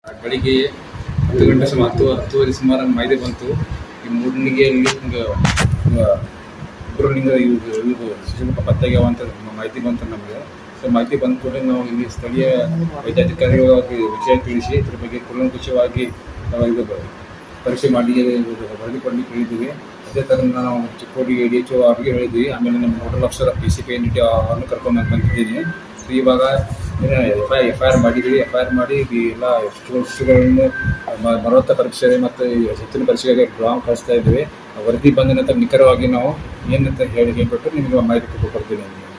ಬೆಳಿಗ್ಗೆ ಹತ್ತು ಗಂಟೆ ಸುಮಾರು ಹತ್ತು ಹತ್ತುವರೆ ಸುಮಾರು ಮಾಹಿತಿ ಬಂತು ಈ ಮೂಡಣಿಗೆಯಲ್ಲಿ ಹಿಂಗೆ ಇಬ್ಬರು ನಿಂಗೆ ಇವ್ರು ಇವ್ರು ಶಿಶುಮುಖ ಪತ್ತೆಗೆ ಅಂತ ಮಾಹಿತಿ ಬಂತು ನಮಗೆ ಸೊ ಮಾಹಿತಿ ಬಂದ ಕೂಡಲೇ ನಾವು ಇಲ್ಲಿ ಸ್ಥಳೀಯ ವೈದ್ಯಾಧಿಕಾರಿಗಳಾಗಿ ವಿಷಯ ತಿಳಿಸಿ ಇದ್ರ ಬಗ್ಗೆ ಕೂಲಂಕುಷವಾಗಿ ನಾವು ಇದು ಬ- ಪರೀಕ್ಷೆ ಮಾಡಿ ಇದು ವರದಿ ಕೊಡ್ಲಿಕ್ಕೆ ಹೇಳಿದ್ದೀವಿ ಅದೇ ಥರ ನಾವು ಚಿಕ್ಕೋಡಿ ಡಿ ಎಚ್ ಒ ಅವರಿಗೆ ಹೇಳಿದ್ವಿ ಆಮೇಲೆ ನಮ್ಮ hotel officer P C P N T ಅವ್ರನ್ನ ಕರ್ಕೊಂಡು ಬಂದಿದ್ದೀನಿ ಸೊ ಇವಾಗ F I F I R ಮಾಡಿದ್ದೀವಿ ಎಫ್ ಐ ಆರ್ ಮಾಡಿ ಈ ಎಲ್ಲ ಸ್ಟೂಡೆಂಟ್ಸ್ಗಳನ್ನು ಮರವತ್ತ ಪರೀಕ್ಷೆ ಮತ್ತು ಹೆಚ್ಚಿನ ಪರೀಕ್ಷೆಗೆ ಗ್ರಾಮ್ ಕಳಿಸ್ತಾ ಇದ್ದೀವಿ ಆ ವರದಿ ಬಂದ ನಂತರ ನಿಖರವಾಗಿ ನಾವು ಏನಂತ ಹೇಳಿ ಹೇಳ್ಬಿಟ್ಟು ನಿಮಗೆ ಮಾಹಿತಿ ಕೊಡ್ತೀನಿ